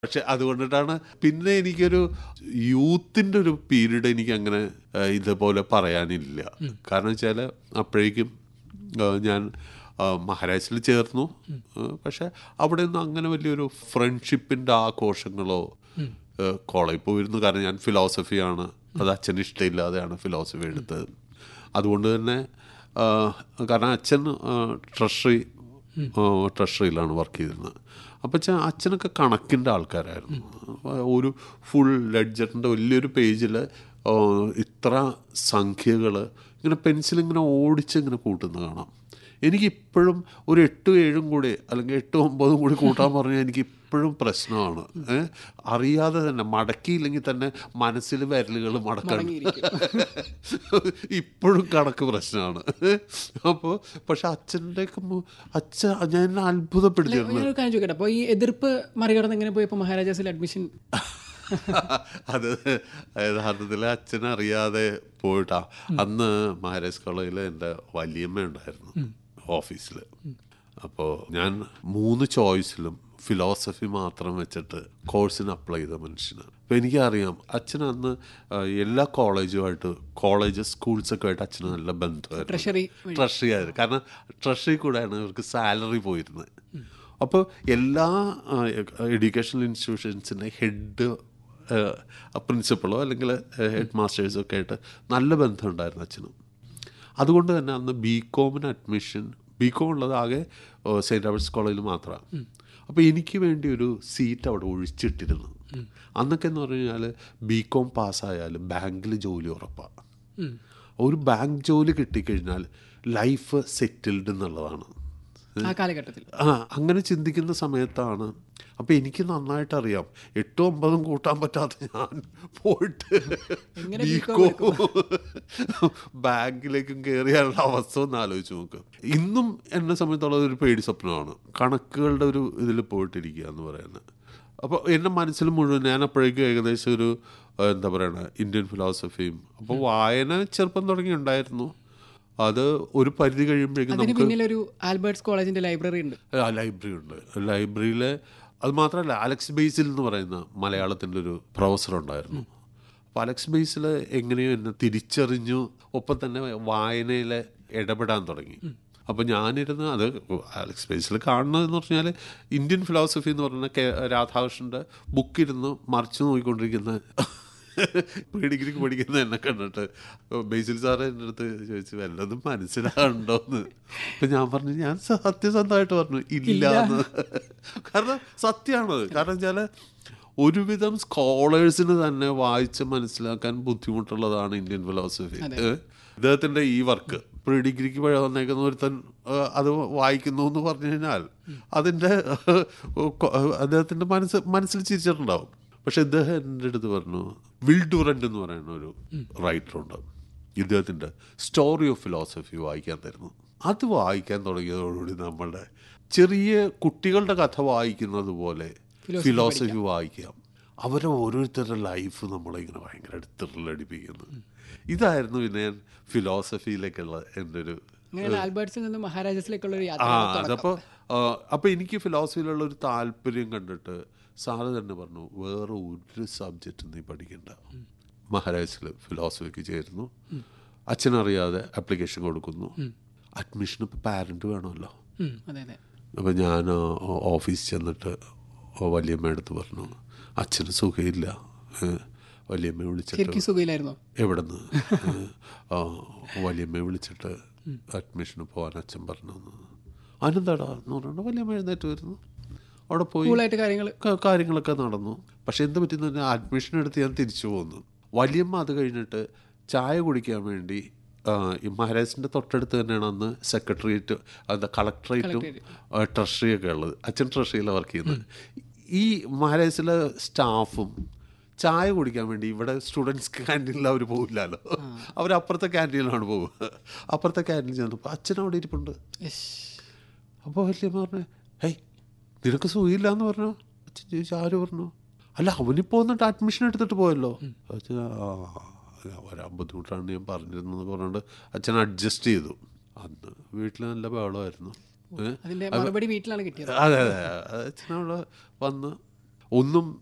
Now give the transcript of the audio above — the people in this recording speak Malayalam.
പക്ഷെ അതുകൊണ്ടിട്ടാണ് പിന്നെ എനിക്കൊരു യൂത്തിൻ്റെ ഒരു പീരീഡ് എനിക്ക് അങ്ങനെ ആ, ഇതുപോലെ പറയാനില്ല കാരണം വെച്ചാൽ അപ്പോഴേക്കും ആ, ഞാൻ ആ, മഹാരാഷ്ട്രയിൽ ചേർന്നു ആ, പക്ഷെ അവിടെ ഒന്നും അങ്ങനെ വലിയൊരു ഫ്രണ്ട്ഷിപ്പിൻ്റെ ആഘോഷങ്ങളോ കോളേജിൽ പോയിരുന്നു കാരണം ഞാൻ ഫിലോസഫിയാണ് അത് അച്ഛന് ഇഷ്ടമില്ലാതെയാണ് ഫിലോസഫി എടുത്തത് അതുകൊണ്ട് തന്നെ ആ, കാരണം അച്ഛൻ ട്രഷറി ട്രഷറിയിലാണ് വർക്ക് ചെയ്തിരുന്നത് അപ്പം അച്ഛൻ അച്ഛനൊക്കെ കണക്കിൻ്റെ ആൾക്കാരായിരുന്നു ഒരു ഫുൾ ലെഡ്ജറിൻ്റെ വലിയൊരു പേജിൽ ഇത്ര സംഖ്യകൾ ഇങ്ങനെ പെൻസിൽ ഇങ്ങനെ ഓടിച്ച് ഇങ്ങനെ കൂട്ടുന്ന കാണാം എനിക്കിപ്പോഴും ഒരു എട്ടും ഏഴും കൂടി അല്ലെങ്കിൽ എട്ടും ഒമ്പതും കൂടി കൂട്ടാൻ പറഞ്ഞാൽ എനിക്ക് ഇപ്പോഴും പ്രശ്നമാണ് ഏ? അറിയാതെ തന്നെ മടക്കിയില്ലെങ്കിൽ തന്നെ മനസ്സിൽ വിരലുകൾ മടക്കണം ഇപ്പോഴും കണക്ക് പ്രശ്നമാണ് അപ്പോൾ പക്ഷെ അച്ഛൻ്റെ അച്ഛൻ ഞാൻ എന്നെ അത്ഭുതപ്പെടുത്തിയിരുന്നു ഞാനൊരു കാര്യം ചോദിക്കട്ടെ അപ്പോൾ ഈ എതിർപ്പ് മറികടന്ന് എങ്ങനെ പോയപ്പോൾ മഹാരാജാസിൽ അഡ്മിഷൻ അത് യഥാർത്ഥത്തിൽ അച്ഛൻ അറിയാതെ പോയിട്ടാ അന്ന് മഹാരാജ് കോളേജിൽ എൻ്റെ വല്യമ്മ ഉണ്ടായിരുന്നു ഓഫീസിൽ അപ്പോൾ ഞാൻ മൂന്ന് ചോയ്സിലും ഫിലോസഫി മാത്രം വെച്ചിട്ട് കോഴ്സിന് അപ്ലൈ ചെയ്ത മനുഷ്യനാണ് അപ്പോൾ എനിക്കറിയാം അച്ഛൻ അന്ന് ആ, എല്ലാ കോളേജുമായിട്ട് കോളേജ് സ്കൂൾസൊക്കെ ആയിട്ട് അച്ഛന് നല്ല ബന്ധമായിരുന്നു ട്രഷറി ട്രഷറി ആയിരുന്നു കാരണം ട്രഷറി കൂടെയാണ് ഇവർക്ക് സാലറി പോയിരുന്നത് അപ്പോൾ എല്ലാ എഡ്യൂക്കേഷണൽ ഇൻസ്റ്റിറ്റ്യൂഷൻസിൻ്റെ ഹെഡ് പ്രിൻസിപ്പളോ അല്ലെങ്കിൽ ഹെഡ് മാസ്റ്റേഴ്സോ ഒക്കെ ആയിട്ട് നല്ല ബന്ധമുണ്ടായിരുന്നു അച്ഛനും അതുകൊണ്ട് തന്നെ അന്ന് ബി കോമിന് അഡ്മിഷൻ ബി കോം ഉള്ളത് ആകെ സെയിൻറ്റ് ആൽബർട്ട്സ് കോളേജിൽ മാത്രമാണ് അപ്പോൾ എനിക്ക് വേണ്ടി ഒരു സീറ്റ് അവിടെ ഒഴിച്ചിട്ടിരുന്നു അന്നൊക്കെ എന്ന് പറഞ്ഞു കഴിഞ്ഞാൽ ബി കോം പാസ്സായാൽ ബാങ്കിൽ ജോലി ഉറപ്പാണ് ഒരു ബാങ്ക് ജോലി കിട്ടിക്കഴിഞ്ഞാൽ ലൈഫ് സെറ്റിൽഡ് എന്നുള്ളതാണ് ആ കാലഘട്ടത്തിൽ ആ അങ്ങനെ ചിന്തിക്കുന്ന സമയത്താണ് അപ്പോൾ എനിക്ക് നന്നായിട്ട് അറിയാം എട്ടും ഒമ്പതും കൂട്ടാൻ പറ്റാത്ത ഞാൻ പോയിട്ട് എങ്ങനെ ബികോം ബാങ്കിലേക്കും കയറിയാലുള്ള അവസ്ഥ ഒന്ന് ആലോചിച്ച് നോക്ക് ഇന്നും എന്നെ സംബന്ധിച്ചുള്ളത് ഒരു പേടി സ്വപ്നമാണ് കണക്കുകളുടെ ഒരു ഇതിൽ പോയിട്ടിരിക്കുക എന്ന് പറയുന്നത് അപ്പോൾ എൻ്റെ മനസ്സിൽ മുഴുവൻ ഞാൻ അപ്പോഴേക്കും ഏകദേശം ഒരു ആ, എന്താ പറയണ ഇന്ത്യൻ ഫിലോസഫിയും അപ്പോൾ വായന ചെറുപ്പം തുടങ്ങി ഉണ്ടായിരുന്നു അത് ഒരു പരിധി കഴിയുമ്പോഴേക്കും അതിന് പിന്നിലൊരു ആൽബർട്ട്സ് കോളേജിന്റെ ലൈബ്രറി ഉണ്ട് ആ ലൈബ്രറി ഉണ്ട് ലൈബ്രറിയിൽ അത് മാത്രമല്ല അലക്സ് ബേസിൽ എന്ന് പറയുന്ന മലയാളത്തിൻ്റെ ഒരു പ്രൊഫസർ ഉണ്ടായിരുന്നു അപ്പോൾ അലക്സ് ബേസിൽ എങ്ങനെയോ എന്നെ തിരിച്ചറിഞ്ഞു ഒപ്പം തന്നെ വായനയിൽ ഇടപെടാൻ തുടങ്ങി അപ്പോൾ ഞാനിരുന്ന് അത് അലക്സ് ബേസിൽ കാണുന്നതെന്ന് പറഞ്ഞാൽ ഇന്ത്യൻ ഫിലോസഫി എന്ന് പറഞ്ഞ കെ രാധാകൃഷ്ണൻ്റെ ബുക്കിരുന്ന് മറിച്ച് നോക്കിക്കൊണ്ടിരിക്കുന്ന പ്രീ ഡിഗ്രിക്ക് പഠിക്കുന്ന എന്നെ കണ്ടിട്ട് ബേസിൽ സാറ് എൻ്റെ അടുത്ത് ചോദിച്ചു വല്ലതും മനസ്സിലാകണ്ടോന്ന് അപ്പം ഞാൻ പറഞ്ഞു ഞാൻ സത്യസന്ധമായിട്ട് പറഞ്ഞു ഇല്ല എന്ന് കാരണം സത്യമാണത് കാരണം വെച്ചാൽ ഒരുവിധം സ്കോളേഴ്സിന് തന്നെ വായിച്ച് മനസ്സിലാക്കാൻ ബുദ്ധിമുട്ടുള്ളതാണ് ഇന്ത്യൻ ഫിലോസഫി ഇദ്ദേഹത്തിൻ്റെ ഈ വർക്ക് പ്രീ ഡിഗ്രിക്ക് പഴയ വന്നേക്കുന്ന ഒരുത്തൻ ഏഹ്, അത് വായിക്കുന്നു എന്ന് പറഞ്ഞു കഴിഞ്ഞാൽ അതിൻ്റെ അദ്ദേഹത്തിൻ്റെ മനസ്സ് മനസ്സിൽ ചിരിച്ചിട്ടുണ്ടാവും പക്ഷെ ഇദ്ദേഹം എൻ്റെ അടുത്ത് പറഞ്ഞു വിൽ ഡുറൻ്റ് എന്ന് പറയുന്ന ഒരു റൈറ്ററുണ്ട് ഇദ്ദേഹത്തിൻ്റെ സ്റ്റോറി ഓഫ് ഫിലോസഫി വായിക്കാൻ തരുന്നു അത് വായിക്കാൻ തുടങ്ങിയതോടുകൂടി നമ്മളുടെ ചെറിയ കുട്ടികളുടെ കഥ വായിക്കുന്നത് പോലെ ഫിലോസഫി വായിക്കാം അവരെ ഓരോരുത്തരുടെ ലൈഫ് നമ്മളെ ഇങ്ങനെ ഭയങ്കരമായിട്ട് ത്രില്ലടിപ്പിക്കുന്നു ഇതായിരുന്നു പിന്നെ ഞാൻ ഫിലോസഫിയിലേക്കുള്ള എൻ്റെ ഒരു അങ്ങനെയാണ് ആൽബർട്ട്സിൽ നിന്ന് മഹാരാജാസിലേക്കുള്ള ഒരു ആ യാത്ര അതപ്പോൾ അപ്പോൾ എനിക്ക് ഫിലോസഫിയിലുള്ള ഒരു താല്പര്യം കണ്ടിട്ട് സാറ് തന്നെ പറഞ്ഞു വേറെ ഒരു സബ്ജക്റ്റ് നീ പഠിക്കണ്ട മഹാരാജസിൽ ഫിലോസഫിക്ക് ചേരുന്നു അച്ഛനറിയാതെ ആപ്ലിക്കേഷൻ കൊടുക്കുന്നു അഡ്മിഷൻ ഇപ്പോൾ പാരൻറ്റ് വേണമല്ലോ ഉം, അതെ അതെ അപ്പോൾ ഞാൻ ഓഫീസിൽ ചെന്നിട്ട് വലിയമ്മ അടുത്ത് പറഞ്ഞു അച്ഛന് സുഖമില്ല ഏഹ്, വലിയമ്മയെ വിളിച്ചിട്ട് ശരിക്കും സുഖയിലായിരുന്നോ എവിടെ നിന്ന് വലിയമ്മയെ വിളിച്ചിട്ട് അഡ്മിഷന് പോകാൻ അച്ഛൻ പറഞ്ഞു അതിനെന്താടാ എന്ന് പറഞ്ഞാൽ വലിയമ്മ എഴുന്നേറ്റ് വരുന്നു അവിടെ പോയി കൂളായിട്ട് കാര്യങ്ങൾ ക- കാര്യങ്ങളൊക്കെ നടന്നു പക്ഷെ എന്ത് പറ്റിയെന്ന് പറഞ്ഞാൽ അഡ്മിഷൻ എടുത്ത് ഞാൻ തിരിച്ചു പോന്നു വലിയമ്മ അത് കഴിഞ്ഞിട്ട് ചായ കുടിക്കാൻ വേണ്ടി ആ, ഈ മഹാരാജസിൻ്റെ തൊട്ടടുത്ത് തന്നെയാണ് അന്ന് സെക്രട്ടേറിയറ്റ് എന്താ കളക്ടറേറ്റും ട്രഷറിയൊക്കെ ഉള്ളത് അച്ഛൻ ട്രഷറിയിലാണ് വർക്ക് ചെയ്യുന്നത് ഈ മഹാരാജസിലെ സ്റ്റാഫും ചായ കുടിക്കാൻ വേണ്ടി ഇവിടെ സ്റ്റുഡൻസ് ക്യാൻറ്റീനിൽ അവർ പോകില്ലല്ലോ അവർ അപ്പുറത്തെ ക്യാൻറ്റീനിലാണ് പോകുക അപ്പുറത്തെ ക്യാൻറ്റീനിൽ ചെന്നപ്പോൾ അച്ഛൻ അവിടെ ഇരിപ്പുണ്ട് അപ്പോൾ വല്യമ്മ പറഞ്ഞു ഹേയ് നിനക്ക് സുഖമില്ല എന്ന് പറഞ്ഞു അച്ഛൻ ചോദിച്ചു ആര് പറഞ്ഞു അല്ല അവനിപ്പോൾ വന്നിട്ട് അഡ്മിഷൻ എടുത്തിട്ട് പോയല്ലോ അച്ഛൻ ആ വരാൻ ബുദ്ധിമുട്ടാണ് ഞാൻ പറഞ്ഞിരുന്നത് പറഞ്ഞുകൊണ്ട് അച്ഛൻ അഡ്ജസ്റ്റ് ചെയ്തു അന്ന് വീട്ടിൽ നല്ല ബഹളമായിരുന്നു ഏ? അതിന്റെ മറുപടി വീട്ടിലാണ് കിട്ടിയത് അതെ അതെ അച്ഛനവിടെ വന്ന് ഒന്നും